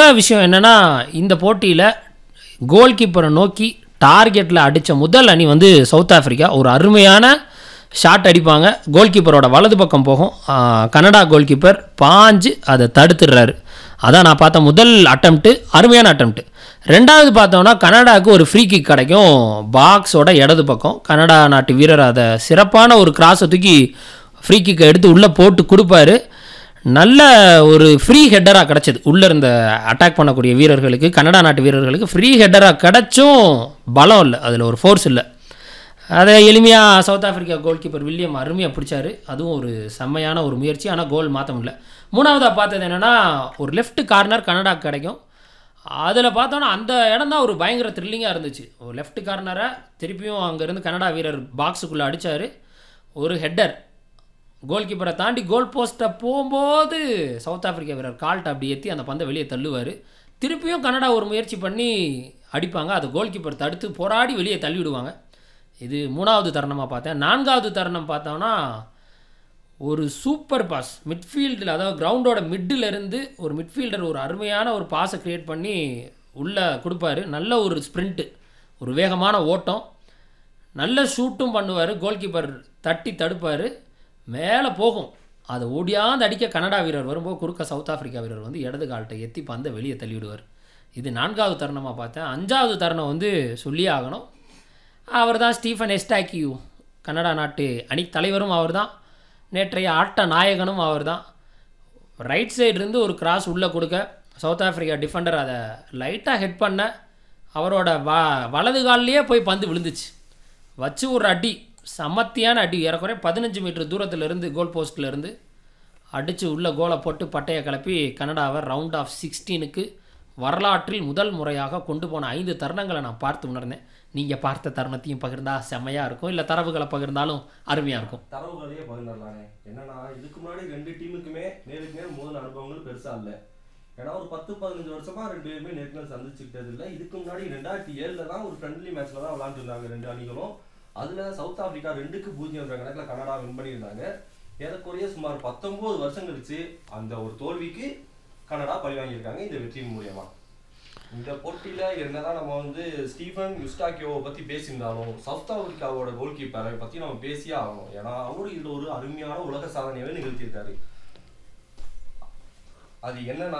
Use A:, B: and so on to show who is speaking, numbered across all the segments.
A: விஷயம் என்னென்னா இந்த போட்டியில் கோல் கீப்பரை நோக்கி டார்கெட்டில் அடித்த முதல் அணி வந்து சவுத் ஆஃப்ரிக்கா ஒரு அருமையான ஷாட் அடிப்பாங்க கோல் கீப்பரோட வலது பக்கம் போகும் ஆ, கனடா கோல் கீப்பர் பாஞ்சு அதை தடுத்துடுறாரு அதான் நான் பார்த்த முதல் அட்டம்ப்ட்டு அருமையான அட்டம்ப்ட்டு ரெண்டாவது பார்த்தோம்னா கனடாவுக்கு ஒரு ஃப்ரீ கிக் கிடைக்கும் பாக்ஸோட இடது பக்கம் கனடா நாட்டு வீரர் அதை சிறப்பான ஒரு கிராஸை தூக்கி ஃப்ரீ கிக்கை எடுத்து உள்ளே போட்டு கொடுப்பாரு நல்ல ஒரு ஃப்ரீ ஹெட்டராக கிடச்சிது உள்ளே இருந்த அட்டாக் பண்ணக்கூடிய வீரர்களுக்கு கனடா நாட்டு வீரர்களுக்கு ஃப்ரீ ஹெட்டராக கிடச்சும் பலம் இல்லை அதில் ஒரு ஃபோர்ஸ் இல்லை அதை எளிமையாக South Africa goalkeeper William அருமையாக பிடிச்சாரு அதுவும் ஒரு செம்மையான ஒரு முயற்சி ஆனால் கோல் மாற்ற முடியல மூணாவதாக பார்த்தது என்னென்னா ஒரு லெஃப்ட் கார்னர் கனடாக்கு கிடைக்கும் அதில் பார்த்தோன்னா அந்த இடம் தான் ஒரு பயங்கர த்ரில்லிங்காக இருந்துச்சு ஒரு லெஃப்ட் கார்னரை திருப்பியும் அங்கேருந்து கனடா வீரர் பாக்ஸுக்குள்ளே அடித்தார் ஒரு ஹெட்டர் கோல் கீப்பரை தாண்டி கோல் போஸ்ட்டை போகும்போது சவுத் ஆப்பிரிக்கா வீரர் கால்ட்ட அப்படி ஏற்றி அந்த பந்தை வெளியே தள்ளுவார் திருப்பியும் கனடா ஒரு முயற்சி பண்ணி அடிப்பாங்க அதை கோல் கீப்பர் தடுத்து போராடி வெளியே தள்ளி விடுவாங்க இது மூணாவது தருணமாக பார்த்தேன் நான்காவது தருணம் பார்த்தோன்னா ஒரு சூப்பர் பாஸ் மிட்ஃபீல்டில் அதாவது கிரவுண்டோட மிட்டில் இருந்து ஒரு மிட்ஃபீல்டர் ஒரு அருமையான ஒரு பாஸை க்ரியேட் பண்ணி உள்ளே கொடுப்பாரு நல்ல ஒரு ஸ்ப்ரிண்ட்டு ஒரு வேகமான ஓட்டம் நல்ல ஷூட்டும் பண்ணுவார் கோல் கீப்பர் தட்டி தடுப்பார் மேலே போகும் அதை ஓடியாந்து அடிக்க கனடா வீரர் வரும்போது குறுக்க சவுத் ஆப்பிரிக்கா வீரர் வந்து இடது கால்கிட்ட எத்தி பந்தை வெளியே தள்ளிவிடுவார் இது நான்காவது தருணமாக பார்த்தேன் அஞ்சாவது தருணம் வந்து சொல்லியே ஆகணும் அவர் தான் ஸ்டீஃபன் எஸ்டாக்கியூ கனடா நாட்டு அணி தலைவரும் அவர் தான் நேற்றைய ஆட்ட நாயகனும் அவர் தான் ரைட் சைடுலேருந்து ஒரு கிராஸ் உள்ளே கொடுக்க சவுத் ஆப்பிரிக்கா டிஃபெண்டர் அதை லைட்டாக ஹெட் பண்ண அவரோட வ வலது கால்லையே போய் பந்து விழுந்துச்சு வச்சு ஒரு அடி சமத்தியான அடி ஏறக்குறைய பதினஞ்சு மீட்டர் தூரத்துலேருந்து கோல் போஸ்ட்லேருந்து அடித்து உள்ள கோலை போட்டு பட்டையை கிளப்பி கனடாவை ரவுண்ட் ஆஃப் சிக்ஸ்டீனுக்கு வரலாற்றில் முதல் முறையாக கொண்டு போன ஐந்து தருணங்களை நான் பார்த்து உணர்ந்தேன் நீங்கள் பார்த்த தருணத்தையும் பகிர்ந்தா செம்மையாக இருக்கும் இல்லை தரவுகளை பகிர்ந்தாலும் அருமையாக இருக்கும்
B: தரவுகளையே பகிர்ந்துடலானே என்னன்னா இதுக்கு முன்னாடி ரெண்டு டீமுக்குமே நேருக்கு நேர் மோதின அனுபவங்கள் பெருசா இல்ல ஏன்னா ஒரு பத்து பதினஞ்சு வருஷமா ரெண்டு பேருமே நேருக்கு நேர் சந்திச்சுக்கிட்டது இல்ல இதுக்கு முன்னாடி ரெண்டாயிரத்தி ஏழுல தான் ஒரு ஃப்ரெண்ட்லி மேட்ச்ல தான் விளையாண்டு இருந்தாங்க ரெண்டு அணிகளும் அதுல சவுத் ஆப்பிரிக்கா ரெண்டுக்கு பூஜ்ஜியம் கணக்குல கனடா வின் பண்ணியிருந்தாங்க ஏறக்குறைய சுமார் பத்தொன்பது வருஷம் கழிச்சு அந்த ஒரு தோல்விக்கு கனடா பழி வாங்கியிருக்காங்க இந்த வெற்றியின் மூலியமா இந்த போட்டியில என்னதான் நம்ம வந்து ஸ்டீஃபன் யுஸ்டாக்கியோவை பத்தி பேசியிருந்தாலும் சவுத் ஆப்பிரிக்காவோட கோல் கீப்பரை பத்தி நம்ம பேசியே ஆகணும் ஏன்னா அவரு இதுல ஒரு அருமையான உலக சாதனையவே நிகழ்த்தியிருக்காரு அது என்னன்னா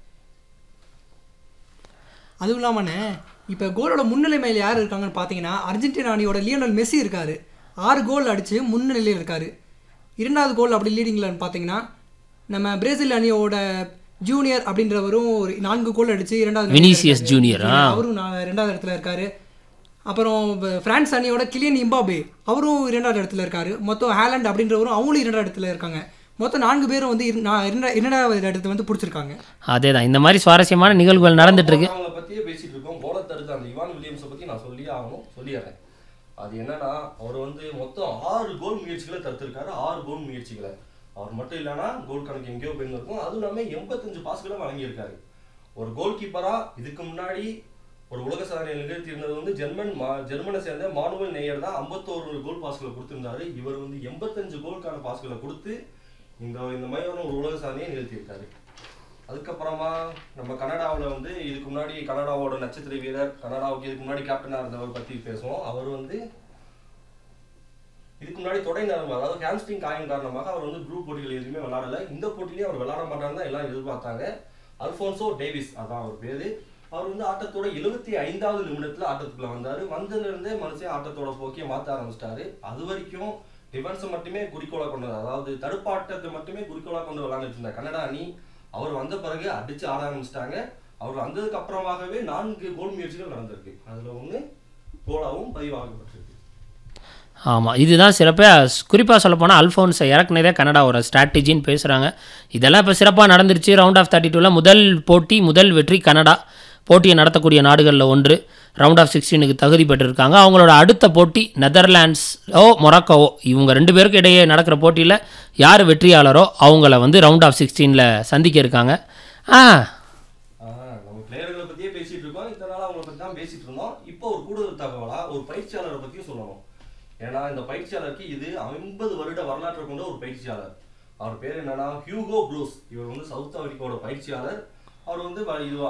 C: அதுவும் இல்லாமண்ணே இப்போ கோலோட முன்னிலைமையில் யார் இருக்காங்கன்னு பார்த்தீங்கன்னா அர்ஜென்டினா அணியோட லியோனல் மெஸ்ஸி இருக்காரு ஆறு கோல் அடித்து முன்னிலையில் இருக்காரு இரண்டாவது கோல் அப்படி லீடிங்கில் பார்த்தீங்கன்னா நம்ம பிரேசில் அணியோட ஜூனியர் அப்படின்றவரும் ஒரு நான்கு கோல் அடித்து இரண்டாவது
A: வினிசியஸ் ஜூனியர் ஆ
C: அவரும் நா- ரெண்டாவது இடத்துல இருக்காரு அப்புறம் ப- பிரான்ஸ் அணியோட கிலியன் இம்பாபே அவரும் இரண்டாவது இடத்துல இருக்காரு மொத்தம் ஹாலண்ட் அப்படின்றவரும் அவங்களும் இரண்டாவது இடத்துல இருக்காங்க மொத்தம் நான்கு பேரும் வந்து இரு- நா- இரண்டா- இரண்டாவது இடத்தை வந்து பிடிச்சிருக்காங்க
A: அதே தான் இந்த மாதிரி சுவாரஸ்யமான நிகழ்வுகள் நடந்துட்டு இருக்கு
B: அவங்கள பத்தியே பேசிட்டு இருக்கோம் கோலை தடுத்த அந்த இவான் வில்லியம்ஸை பத்தி நான் சொல்லியே ஆகணும் சொல்லிடுறேன் அது என்னன்னா அவர் வந்து மொத்தம் ஆறு கோல் முயற்சிகளை தடுத்திருக்காரு ஆறு கோல் முயற்சிகளை அவர் மட்டும் இல்லைன்னா கோல் கணக்கு எங்கேயோ போயிருந்திருக்கும் அதுவும் இல்லாம எண்பத்தஞ்சு பாஸ்களை வழங்கியிருக்காரு ஒரு கோல் கீப்பரா இதுக்கு முன்னாடி ஒரு உலக சாதனை நிகழ்த்தி இருந்தது வந்து ஜெர்மன் மா ஜெர்மனை சேர்ந்த மானுவல் நேயர் தான் ஐம்பத்தோரு கோல் பாஸ்களை கொடுத்திருந்தாரு இவர் வந்து எண்பத்தஞ்சு கோலுக்கான பாஸ்களை கொடுத்து இந்த இந்த மாதிரியான ஒரு உலக சாதனையை நிகழ்த்தியிருக்காரு அதுக்கப்புறமா நம்ம கனடாவில் வந்து இதுக்கு முன்னாடி கனடாவோட நட்சத்திர வீரர் கனடாவுக்கு இதுக்கு முன்னாடி கேப்டனாக இருந்தவர் பற்றி பேசுவோம் அவர் வந்து இதுக்கு முன்னாடி தொடை நரம்பு அதாவது ஹாம்ஸ்டிங் காயம் காரணமாக அவர் வந்து குரூப் போட்டிகள் எதுவுமே விளையாடல இந்த போட்டிலையும் அவர் விளையாட மாட்டாருன்னு தான் எல்லாம் எதிர்பார்த்தாங்க அல்ஃபோன்சோ டேவிஸ் அதான் அவர் பேரு அவர் வந்து ஆட்டத்தோட எழுபத்தி ஐந்தாவது நிமிடத்துல ஆட்டத்துக்குள்ள வந்தாரு வந்ததுல இருந்தே மனுஷன் ஆட்டத்தோட போக்கிய மாத்த ஆரம்பிச்சிட்டாரு அது வரைக்கும் டிஃபென்ஸை மட்டுமே குறிக்கோளா கொண்டது அதாவது தடுப்பாட்டத்தை மட்டுமே குறிக்கோளா கொண்டு விளையாண்டுட்டு இருந்த கனடா அணி அவர் வந்த பிறகு அடிச்சு ஆட ஆரம்பிச்சிட்டாங்க அவர் வந்ததுக்கு அப்புறமாகவே நான்கு கோல் முயற்சிகள் நடந்திருக்கு அதுல ஒண்ணு கோலாவும் பதிவாகப்பட்டிருக்கு
A: ஆமாம் இதுதான் சிறப்பாக குறிப்பாக சொல்லப்போனால் அல்ஃபோன்ஸை இறக்குனதே கனடாவோட ஸ்ட்ராட்டஜின்னு பேசுகிறாங்க இதெல்லாம் இப்போ சிறப்பாக நடந்துருச்சு ரவுண்ட் ஆஃப் தேர்ட்டி டூவில் முதல் போட்டி முதல் வெற்றி கனடா போட்டியை நடத்தக்கூடிய நாடுகளில் ஒன்று ரவுண்ட் ஆஃப் சிக்ஸ்டீனுக்கு தகுதி பெற்றிருக்காங்க அவங்களோட அடுத்த போட்டி நெதர்லாண்ட்ஸோ மொராக்கோவோ இவங்க ரெண்டு பேருக்கு இடையே நடக்கிற போட்டியில் யார் வெற்றியாளரோ அவங்கள வந்து ரவுண்ட் ஆஃப் சிக்ஸ்டீனில் சந்திக்க இருக்காங்க ஆ
B: ஆஹ் நம்ம பிளேயர்களை பத்தியே பேசிட்டு இருக்கோம் இத்தனை நாள் அவங்கள பத்தி தான் பேசிட்டு இருந்தோம் இப்போ ஒரு கூடுதல் தகவலா ஒரு பயிற்சியாளரை பத்தியும் சொல்லணும் ஏன்னா இந்த பயிற்சியாளருக்கு இது ஐம்பது வருட வரலாற்றை கொண்ட ஒரு பயிற்சியாளர் அவர் பேர் என்னன்னா ஹியூகோ ப்ரூஸ் இவர் வந்து சவுத் ஆப்பிரிக்காவோட பயிற்சியாளர் அவர் வந்து வ- இது